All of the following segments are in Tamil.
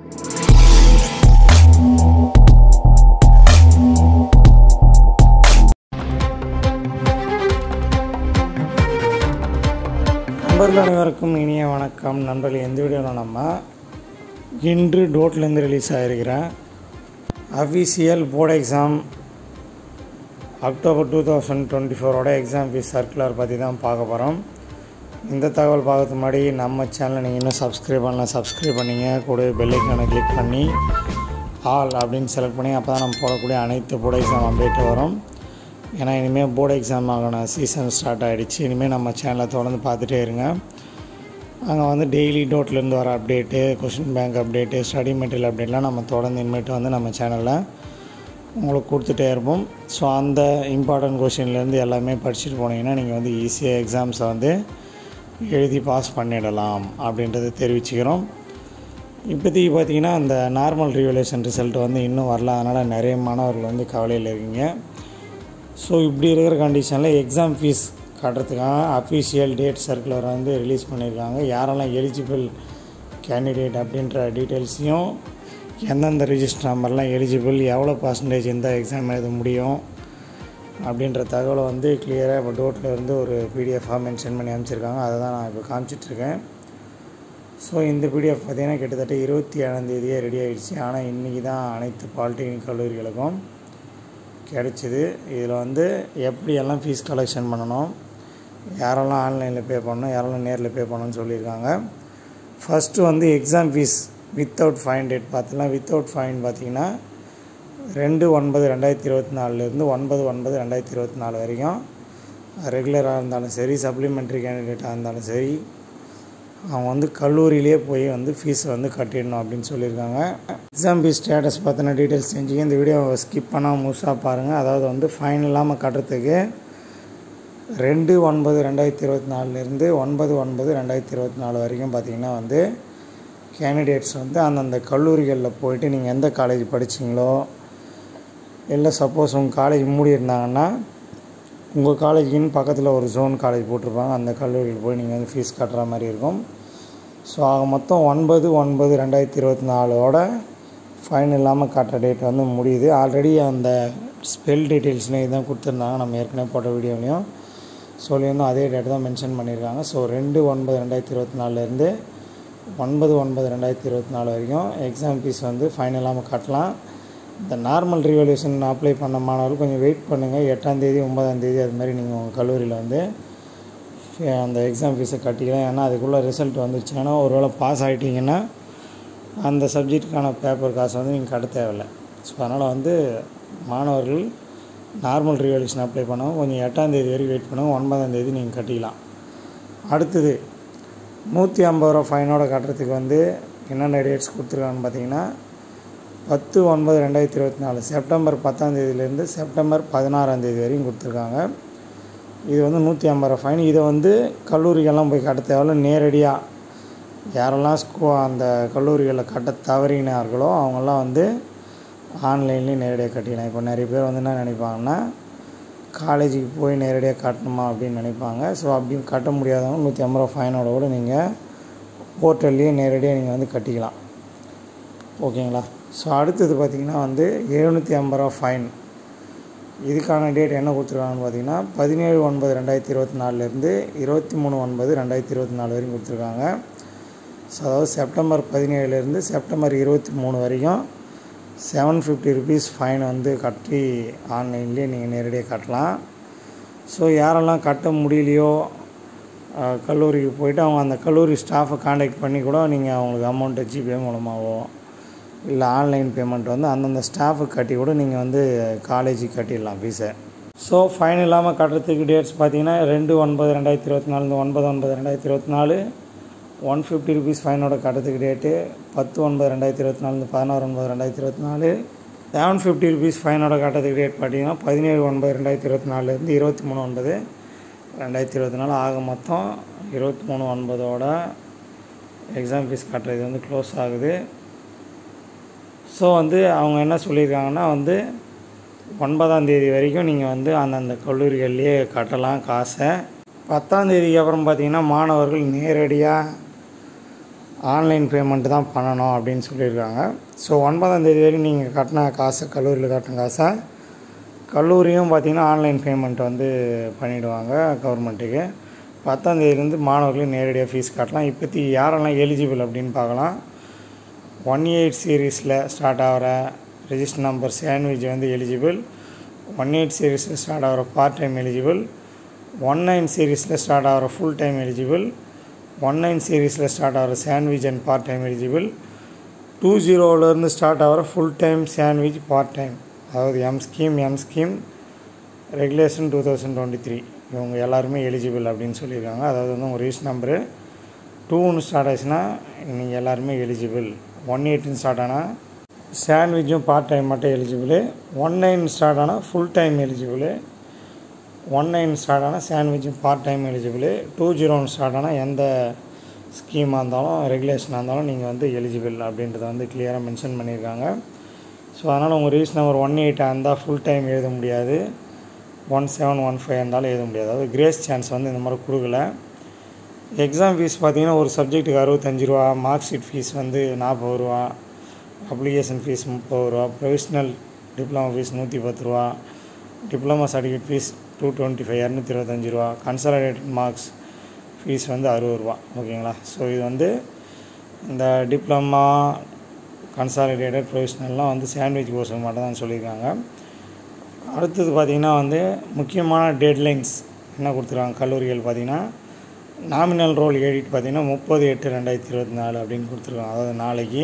நண்பர்கள் அனைவருக்கும் இனிய வணக்கம் நண்பர்கள் எந்த வீடியோவில் நம்ம இன்று டோட்லேருந்து ரிலீஸ் ஆகிருக்கிற official board exam October two thousand twenty ஃபோரோட எக்ஸாம் ஃபீஸ் சர்க்குலர் பற்றி தான் பார்க்க போகிறோம் இந்த தகவல் பார்க்கறதுக்கு முன்னாடி நம்ம சேனலை நீங்கள் இன்னும் சப்ஸ்கிரைப் பண்ணலாம் சப்ஸ்கிரைப் பண்ணிங்க கூட பெல்லைக்கானை கிளிக் பண்ணி ஆல் அப்படின்னு செலக்ட் பண்ணி அப்போ தான் நம்ம போடக்கூடிய அனைத்து போர்டு எக்ஸாம் அப்டேட் வரும் ஏன்னா இனிமேல் போர்டு எக்ஸாம் ஆகணும் சீசன் ஸ்டார்ட் ஆகிடுச்சு இனிமேல் நம்ம சேனலை தொடர்ந்து பார்த்துட்டே இருங்க அங்கே வந்து டெய்லி டோட்லேருந்து வர update question bank update study material அப்டேட்லாம் நம்ம தொடர்ந்து இனிமேட்டு வந்து நம்ம சேனலில் உங்களுக்கு கொடுத்துட்டே இருப்போம் ஸோ அந்த இம்பார்ட்டன்ட் கொஷின்லேருந்து எல்லாமே படிச்சுட்டு போனீங்கன்னா நீங்கள் வந்து ஈஸியாக எக்ஸாம்ஸை வந்து எழுதி பாஸ் பண்ணிடலாம் அப்படின்றத தெரிவிச்சுக்கிறோம் இப்போதைக்கு பார்த்தீங்கன்னா அந்த நார்மல் ரிவலேஷன் ரிசல்ட் வந்து இன்னும் வரல அதனால் நிறைய மாணவர்கள் வந்து கவலையில் இருக்கீங்க ஸோ இப்படி இருக்கிற கண்டிஷனில் எக்ஸாம் ஃபீஸ் கட்டுறதுக்காக அஃபீஷியல் டேட் சர்க்குலர் வந்து ரிலீஸ் பண்ணியிருக்காங்க யாரெல்லாம் எலிஜிபிள் கேண்டிடேட் அப்படின்ற டீட்டெயில்ஸையும் எந்தெந்த ரிஜிஸ்டர் நம்பர்லாம் எலிஜிபிள் எவ்வளோ பர்சன்டேஜ் இந்த எக்ஸாம் எழுத முடியும் அப்படின்ற தகவலை வந்து கிளியராக இப்போ டோட்டில் இருந்து ஒரு பிடிஎஃபாக மென்ஷன் பண்ணி அனுப்பிச்சிருக்காங்க அதை தான் நான் இப்போ காமிச்சிட்ருக்கேன் ஸோ இந்த பிடிஎஃப் பார்த்திங்கன்னா கிட்டத்தட்ட இருபத்தி ஏழாந்தேதியே ரெடி ஆகிடுச்சு ஆனால் இன்றைக்கி தான் அனைத்து பாலிடெக்னிக் கல்லூரிகளுக்கும் கிடச்சிது இதில் வந்து எப்படியெல்லாம் ஃபீஸ் கலெக்ஷன் பண்ணணும் யாரெல்லாம் ஆன்லைனில் பே பண்ணணும் யாரெல்லாம் நேரில் பே பண்ணணும்னு சொல்லியிருக்காங்க ஃபஸ்ட்டு வந்து exam fees without fine date பார்த்தீங்கன்னா வித்தவுட் ஃபைன் பார்த்தீங்கன்னா ரெண்டு ஒன்பது ரெண்டாயிரத்தி இருபத்தி நாலுலேருந்து ஒன்பது ஒன்பது ரெண்டாயிரத்தி இருபத்தி நாலு வரைக்கும் ரெகுலராக இருந்தாலும் சரி சப்ளிமெண்ட்ரி கேண்டிடேட்டாக இருந்தாலும் சரி அவங்க வந்து கல்லூரியிலே போய் வந்து ஃபீஸ் வந்து கட்டிடணும் அப்படின்னு சொல்லியிருக்காங்க எக்ஸாம் ஃபீஸ் ஸ்டேட்டஸ் பற்றின டீட்டெயில்ஸ் தெரிஞ்சுக்க இந்த வீடியோவை ஸ்கிப் பண்ணால் முழுசாக பாருங்கள் அதாவது வந்து ஃபைன் இல்லாமல் கட்டுறதுக்கு ரெண்டு ஒன்பது ரெண்டாயிரத்தி இருபத்தி நாலுலேருந்து ஒன்பது ஒன்பது ரெண்டாயிரத்தி இருபத்தி நாலு வரைக்கும் பார்த்திங்கன்னா வந்து கேண்டிடேட்ஸ் வந்து அந்தந்த கல்லூரிகளில் போயிட்டு நீங்கள் எந்த காலேஜ் படிச்சிங்களோ இல்லை சப்போஸ் உங்கள் காலேஜ் மூடி இருந்தாங்கன்னா உங்கள் காலேஜுக்குன்னு பக்கத்தில் ஒரு ஜோன் காலேஜ் போட்டிருப்பாங்க அந்த கல்லூரியில் போய் நீங்கள் வந்து ஃபீஸ் கட்டுற மாதிரி இருக்கும் ஸோ ஆக மொத்தம் ஒன்பது ஒன்பது ரெண்டாயிரத்தி இருபத்தி நாலோட ஃபைன் இல்லாமல் கட்டுற டேட் வந்து முடியுது ஆல்ரெடி அந்த ஸ்பெல் டீட்டெயில்ஸ்லேயும் இதான் கொடுத்துருந்தாங்க நம்ம ஏற்கனவே போட்ட வீடியோலையும் சொல்லியிருந்தோம் அதே டேட் தான் மென்ஷன் பண்ணியிருக்காங்க ஸோ ரெண்டு ஒன்பது ரெண்டாயிரத்தி இருபத்தி நாலுலேருந்து ஒன்பது ஒன்பது ரெண்டாயிரத்தி இருபத்தி நாலு வரைக்கும் எக்ஸாம் ஃபீஸ் வந்து ஃபைன் இல்லாமல் கட்டலாம் இந்த நார்மல் ரிவல்யூஷன் அப்ளை பண்ண மாணவர்கள் கொஞ்சம் வெயிட் பண்ணுங்கள் எட்டாந்தேதி ஒன்பதாந்தேதி அது மாதிரி நீங்கள் உங்கள் கல்லூரியில் வந்து அந்த எக்ஸாம் ஃபீஸை கட்டிக்கலாம் ஏன்னா அதுக்குள்ளே ரிசல்ட் வந்துச்சுன்னா ஒருவேளை பாஸ் ஆகிட்டிங்கன்னா அந்த சப்ஜெக்ட்டுக்கான பேப்பர் காசு வந்து நீங்கள் கட்ட தேவையில்லை ஸோ அதனால் வந்து மாணவர்கள் நார்மல் ரிவல்யூஷன் அப்ளை பண்ணாமல் கொஞ்சம் எட்டாந்தேதி வரைக்கும் வெயிட் பண்ணுங்கள் ஒன்பதாந்தேதி நீங்கள் கட்டிக்கலாம் அடுத்தது நூற்றி ஐம்பது ரூபா ஃபைனோட கட்டுறதுக்கு வந்து என்னென்ன டேட்ஸ் கொடுத்துருக்காங்கன்னு பார்த்தீங்கன்னா பத்து ஒன்பது ரெண்டாயிரத்தி இருபத்தி நாலு செப்டம்பர் பத்தாந்தேதியிலேருந்து செப்டம்பர் பதினாறாந்தேதி வரையும் கொடுத்துருக்காங்க இது வந்து நூற்றி ஐம்பது ரூபா ஃபைன் இதை வந்து கல்லூரிகள்லாம் போய் கட்ட தேவையில்ல நேரடியாக யாரெல்லாம் ஸ்கூ அந்த கல்லூரிகளில் கட்ட தவறினார்களோ அவங்கெல்லாம் வந்து ஆன்லைன்லேயும் நேரடியாக கட்டிக்கலாம் இப்போ நிறைய பேர் வந்து என்ன நினைப்பாங்கன்னா காலேஜுக்கு போய் நேரடியாக கட்டணுமா அப்படின்னு நினைப்பாங்க ஸோ அப்படி கட்ட முடியாதவங்க நூற்றி ஐம்பது ரூபா ஃபைனோட கூட நீங்கள் போர்ட்டல்லையே நேரடியாக நீங்கள் வந்து கட்டிக்கலாம் ஓகேங்களா ஸோ அடுத்தது பார்த்திங்கன்னா வந்து எழுநூற்றி ஐம்பது ரூபா ஃபைன் இதுக்கான டேட் என்ன கொடுத்துருக்காங்கன்னு பார்த்தீங்கன்னா பதினேழு ஒன்பது ரெண்டாயிரத்தி இருபத்தி நாலுலேருந்து இருபத்தி மூணு ஒன்பது ரெண்டாயிரத்தி இருபத்தி நாலு வரைக்கும் கொடுத்துருக்காங்க ஸோ அதாவது செப்டம்பர் பதினேழுலேருந்து செப்டம்பர் இருபத்தி மூணு வரைக்கும் செவன் ஃபிஃப்டி ருபீஸ் ஃபைன் வந்து கட்டி ஆன்லைன்லேயே நீங்கள் நேரடியாக கட்டலாம் ஸோ யாரெல்லாம் கட்ட முடியலையோ கல்லூரிக்கு போயிட்டு அவங்க அந்த கல்லூரி ஸ்டாஃபை காண்டாக்ட் பண்ணி கூட நீங்கள் அவங்களுக்கு அமௌண்ட்டு ஜிபே மூலமாகவோ இல்லை ஆன்லைன் பேமெண்ட் வந்து அந்தந்த ஸ்டாஃபுக்கு கட்டி கூட நீங்கள் வந்து காலேஜுக்கு கட்டிடலாம் ஃபீஸை ஸோ ஃபைன் இல்லாமல் கட்டுறதுக்கு டேட்ஸ் பார்த்தீங்கன்னா ரெண்டு ஒன்பது ரெண்டாயிரத்தி இருபத்தி நாலுலேருந்து ஒன்பது ஒன்பது ரெண்டாயிரத்தி இருபத்தி நாலு ஒன் ஃபிஃப்டி ருபீஸ் ஃபைனோட கட்டுறதுக்கு டேட்டு பத்து ஒன்பது ரெண்டாயிரத்தி இருபத்தி நாலுலேருந்து பதினாறு ஒன்பது ரெண்டாயிரத்தி இருபத்தி நாலு செவன் ஃபிஃப்டி ருபீஸ் ஃபைனோட கட்டுறதுக்கு டேட் பார்த்தீங்கன்னா பதினேழு ஒன்பது ரெண்டாயிரத்தி இருபத்தி நாலுலேருந்து இருபத்தி மூணு ஒன்பது ரெண்டாயிரத்தி இருபத்தி நாலு ஆக மொத்தம் இருபத்தி மூணு ஒன்பதோட எக்ஸாம் ஃபீஸ் கட்டுறது வந்து க்ளோஸ் ஆகுது ஸோ வந்து அவங்க என்ன சொல்லியிருக்காங்கன்னா வந்து ஒன்பதாம் தேதி வரைக்கும் நீங்கள் வந்து அந்தந்த கல்லூரிகள்லேயே கட்டலாம் காசை பத்தாம் தேதிக்கு அப்புறம் பார்த்தீங்கன்னா மாணவர்கள் நேரடியாக ஆன்லைன் பேமெண்ட் தான் பண்ணணும் அப்படின்னு சொல்லியிருக்காங்க ஸோ ஒன்பதாம் தேதி வரைக்கும் நீங்கள் கட்டின காசை கல்லூரியில் கட்டின காசை கல்லூரியும் பார்த்திங்கன்னா ஆன்லைன் பேமெண்ட் வந்து பண்ணிவிடுவாங்க கவர்மெண்ட்டுக்கு பத்தாம் தேதியிலேருந்து மாணவர்களும் நேரடியாக ஃபீஸ் கட்டலாம் இப்போத்தி யாரெல்லாம் எலிஜிபிள் அப்படின்னு பார்க்கலாம் ஒன் எயிட் சீரீஸில் ஸ்டார்ட் ஆகிற ரெஜிஸ்டர் நம்பர் சாண்ட்விச் வந்து எலிஜிபிள் ஒன் எயிட் சீரீஸில் ஸ்டார்ட் ஆகிற part time eligible one nine சீரீஸில் ஸ்டார்ட் ஆகிற full time eligible one nine சீரீஸில் ஸ்டார்ட் ஆகிற sandwich and part time eligible two ஜீரோவிலேருந்து ஸ்டார்ட் ஆகிற full time sandwich part time அதாவது M scheme M scheme regulation two thousand twenty three இவங்க எல்லாருமே எலிஜிபிள் அப்படின்னு சொல்லியிருக்காங்க அதாவது வந்து உங்கள் ரீஸ் நம்பரு டூன்னு ஸ்டார்ட் ஆச்சுன்னா நீங்கள் எல்லாருமே எலிஜிபிள் ஒன் எயிட்டுன்னு ஸ்டார்ட் ஆனால் சாண்ட்விச்சும் பார்ட் டைம் மட்டும் எலிஜிபிள் ஒன் நைன் ஸ்டார்ட் ஆனால் full time eligible one nine start ஆனால் சாண்ட்விச்சும் பார்ட் டைம் எலிஜிபிள் டூ ஜீரோன்னு ஸ்டார்ட் ஆனால் எந்த ஸ்கீமாக இருந்தாலும் ரெகுலேஷனாக இருந்தாலும் நீங்கள் வந்து எலிஜிபிள் அப்படின்றத வந்து கிளியராக மென்ஷன் பண்ணியிருக்காங்க ஸோ அதனால் உங்கள் ரீஸ் நம்பர் ஒன் எயிட்டாக இருந்தால் ஃபுல் டைம் எழுத முடியாது ஒன் செவன் ஒன் ஃபைவ் இருந்தாலும் எழுத முடியாது அதாவது கிரேஸ் சான்ஸ் வந்து இந்த மாதிரி கொடுக்கல எக்ஸாம் ஃபீஸ் பார்த்தீங்கன்னா ஒரு சப்ஜெக்ட்டுக்கு அறுபத்தஞ்சு ரூபா மார்க் ஷீட் ஃபீஸ் வந்து நாற்பது ரூபா அப்ளிகேஷன் ஃபீஸ் முப்பது ரூபா ப்ரொவிஷ்னல் டிப்ளமா ஃபீஸ் நூற்றி பத்து ரூபா diploma certificate fees two twenty five இரநூத்தி இருபத்தஞ்சி ரூபா கன்சல்டேட் மார்க்ஸ் ஃபீஸ் வந்து அறுபது ரூபா ஓகேங்களா ஸோ இது வந்து இந்த டிப்ளமா கன்சாலிடேட்டட் ப்ரொவிஷ்னல்லாம் வந்து சாண்ட்விச் கோர்ஸுக்கு மட்டும் தான் சொல்லியிருக்காங்க அடுத்தது பார்த்திங்கன்னா வந்து முக்கியமான டெட்லைன்ஸ் என்ன கொடுத்துருக்காங்க கல்லூரிகள் பார்த்திங்கன்னா நாமினல் ரோல் எடிட் பார்த்திங்கன்னா முப்பது எட்டு ரெண்டாயிரத்தி இருபத்தி நாலு அப்படின்னு கொடுத்துருக்காங்க அதாவது நாளைக்கு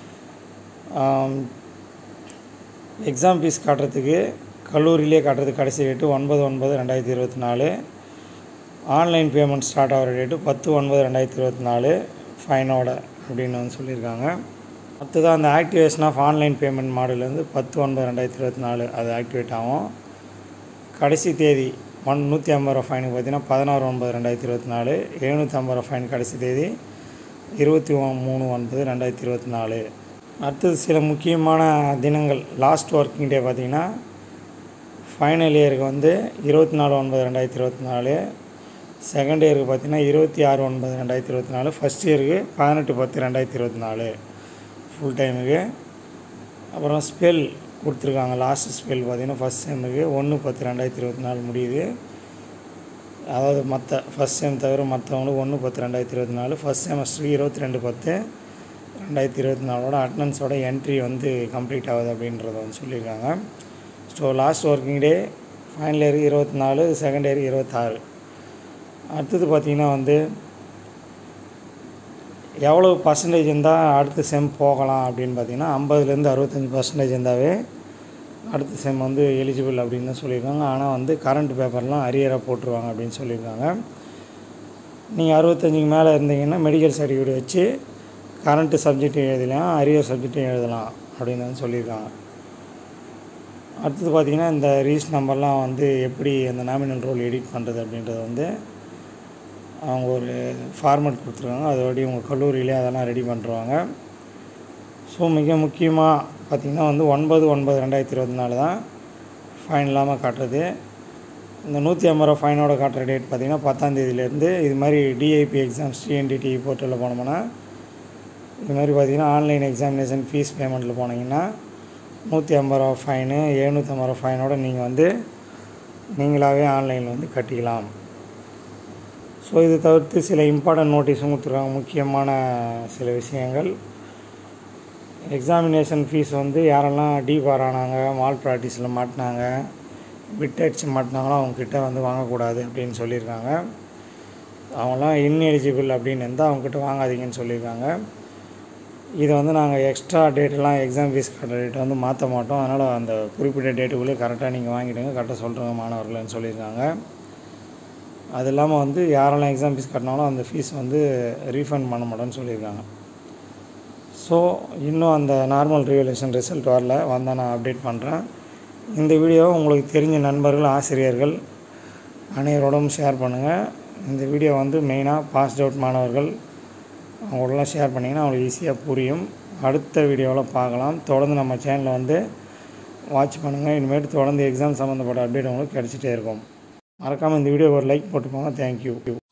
எக்ஸாம் ஃபீஸ் காட்டுறதுக்கு கல்லூரியிலே காட்டுறதுக்கு கடைசி டேட்டு ஒன்பது ஒன்பது ரெண்டாயிரத்தி இருபத்தி நாலு ஆன்லைன் பேமெண்ட் ஸ்டார்ட் ஆகிற டேட்டு பத்து ஒன்பது ரெண்டாயிரத்தி இருபத்தி நாலு ஃபைனோட அப்படின்னு வந்து சொல்லியிருக்காங்க அடுத்ததான் அந்த ஆக்டிவேஷன் ஆஃப் ஆன்லைன் பேமெண்ட் மாடலேருந்து பத்து ஒன்பது ரெண்டாயிரத்தி இருபத்தி நாலு அது ஆக்டிவேட் ஆகும் கடைசி தேதி ஒன் நூற்றி ஐம்பது ரூபா ஃபைனுக்கு பார்த்தீங்கன்னா பதினாறு ஒன்பது ரெண்டாயிரத்தி இருபத்தி நாலு எழுநூற்றி ஐம்பது ரூபா ஃபைன் கடைசி தேதி இருபத்தி மூணு ஒன்பது ரெண்டாயிரத்தி இருபத்தி நாலு அடுத்தது சில முக்கியமான தினங்கள் லாஸ்ட் ஒர்க்கிங் டே பார்த்திங்கன்னா ஃபைனல் இயருக்கு வந்து இருபத்தி நாலு ஒன்பது ரெண்டாயிரத்தி இருபத்தி நாலு செகண்ட் இயருக்கு பார்த்திங்கன்னா இருபத்தி ஆறு ஒன்பது ரெண்டாயிரத்தி இருபத்தி நாலு ஃபஸ்ட் இயருக்கு பதினெட்டு பத்து ரெண்டாயிரத்தி இருபத்தி நாலு ஃபுல் டைமுக்கு அப்புறம் ஸ்பெல் கொடுத்துருக்காங்க லாஸ்ட் ஸ்பெல் பார்த்திங்கன்னா ஃபஸ்ட் செம்முக்கு ஒன்று பத்து ரெண்டாயிரத்தி இருபத்தி நாலு முடியுது அதாவது மற்ற ஃபஸ்ட் செம் தவிர மற்றவங்களுக்கு ஒன்று பத்து ரெண்டாயிரத்தி இருபத்தி நாலு ஃபஸ்ட் செமஸ்டருக்கு இருபத்தி ரெண்டு பத்து ரெண்டாயிரத்தி இருபத்தி நாலோட அட்டனன்ஸோட என்ட்ரி வந்து கம்ப்ளீட் ஆகுது அப்படின்றத வந்து சொல்லியிருக்காங்க so last working day final year இருபத்தி நாலு செகண்ட் இயர் இருபத்தாறு அடுத்தது பார்த்திங்கன்னா வந்து எவ்வளோ பர்சன்டேஜ் இருந்தால் அடுத்த செம் போகலாம் அப்படின்னு பார்த்தீங்கன்னா ஐம்பதுலேருந்து அறுபத்தஞ்சி பர்சன்டேஜ் இருந்தாவே அடுத்த செம் வந்து எலிஜிபிள் அப்படின்னு தான் சொல்லியிருக்காங்க ஆனால் வந்து கரண்ட் பேப்பர்லாம் அரியராக போட்டுருவாங்க அப்படின்னு சொல்லியிருக்காங்க நீங்கள் அறுபத்தஞ்சுக்கு மேலே இருந்தீங்கன்னா மெடிக்கல் சர்டிஃபிகேட் வச்சு கரண்ட்டு சப்ஜெக்ட்டும் எழுதலாம் அரியர் சப்ஜெக்ட்டும் எழுதலாம் அப்படின்னு வந்து சொல்லியிருக்காங்க அடுத்தது பார்த்திங்கன்னா இந்த ரீஸ் நம்பர்லாம் வந்து எப்படி அந்த நாமினல் ரோல் எடிட் பண்ணுறது அப்படின்றத வந்து அவங்க ஒரு ஃபார்மேட் கொடுத்துருக்காங்க அதோடய உங்கள் கல்லூரியிலே அதெல்லாம் ரெடி பண்ணுறாங்க ஸோ மிக முக்கியமாக பார்த்திங்கன்னா வந்து ஒன்பது ஒன்பது ரெண்டாயிரத்தி இருபத்தி நாலு தான் ஃபைன் இல்லாமல் காட்டுறது இந்த நூற்றி ஐம்பது ரூபா ஃபைனோட காட்டுற டேட் பார்த்திங்கன்னா பத்தாந்தேதியிலேருந்து இது மாதிரி டிஐபி எக்ஸாம்ஸ் டிஎன்டிடி போர்ட்டலில் போனோம்னா இது மாதிரி பார்த்திங்கன்னா ஆன்லைன் எக்ஸாமினேஷன் ஃபீஸ் பேமெண்ட்டில் போனீங்கன்னா நூற்றி ஐம்பது ரூபா ஃபைனு எழுநூற்றம்பது ரூபா ஃபைனோட நீங்கள் வந்து நீங்களாகவே ஆன்லைனில் வந்து கட்டிக்கலாம் ஸோ இது தவிர்த்து சில இம்பார்ட்டன்ட் நோட்டீஸும் கொடுத்துருக்காங்க முக்கியமான சில விஷயங்கள் எக்ஸாமினேஷன் ஃபீஸ் வந்து யாரெல்லாம் டீபார் ஆனாங்க மால் ப்ராக்டிஸில் மாட்டினாங்க பிட் அடிச்சு மாட்டினாங்களோ அவங்கக்கிட்ட வந்து வாங்கக்கூடாது அப்படின்னு சொல்லியிருக்காங்க அவங்களாம் இன்எலிஜிபிள் அப்படின்னு இருந்தால் அவங்கக்கிட்ட வாங்காதீங்கன்னு சொல்லியிருக்காங்க இதை வந்து நாங்கள் எக்ஸ்ட்ரா டேட்டெல்லாம் எக்ஸாம் ஃபீஸ் கட்டுற டேட் வந்து மாற்ற மாட்டோம் அதனால் அந்த குறிப்பிட்ட டேட்டுக்குள்ளே கரெக்டாக நீங்கள் வாங்கிடுங்க கரெக்டாக சொல்கிறோங்க மாணவர்கள்னு சொல்லியிருக்காங்க அது இல்லாமல் வந்து யாரெல்லாம் எக்ஸாம் ஃபீஸ் கட்டினாலும் அந்த ஃபீஸ் வந்து ரீஃபண்ட் பண்ண மாட்டோம்னு சொல்லியிருக்காங்க ஸோ இன்னும் அந்த நார்மல் ரிவல்யூஷன் ரிசல்ட் வரல வந்தால் நான் அப்டேட் பண்ணுறேன் இந்த வீடியோவை உங்களுக்கு தெரிஞ்ச நண்பர்கள் ஆசிரியர்கள் அனைவரோடும் ஷேர் பண்ணுங்கள் இந்த வீடியோ வந்து மெயினாக பாஸ்ட் அவுட் மாணவர்கள் அவங்களோடலாம் ஷேர் பண்ணிங்கன்னா அவங்களுக்கு ஈஸியாக புரியும் அடுத்த வீடியோவில் பார்க்கலாம் தொடர்ந்து நம்ம சேனலில் வந்து வாட்ச் பண்ணுங்கள் இனிமேட்டு தொடர்ந்து எக்ஸாம் சம்மந்தப்பட்ட அப்டேட் உங்களுக்கு கிடச்சிட்டே இருக்கும் மறக்காமல் இந்த வீடியோ ஒரு லைக் போட்டு போங்க தேங்க்யூ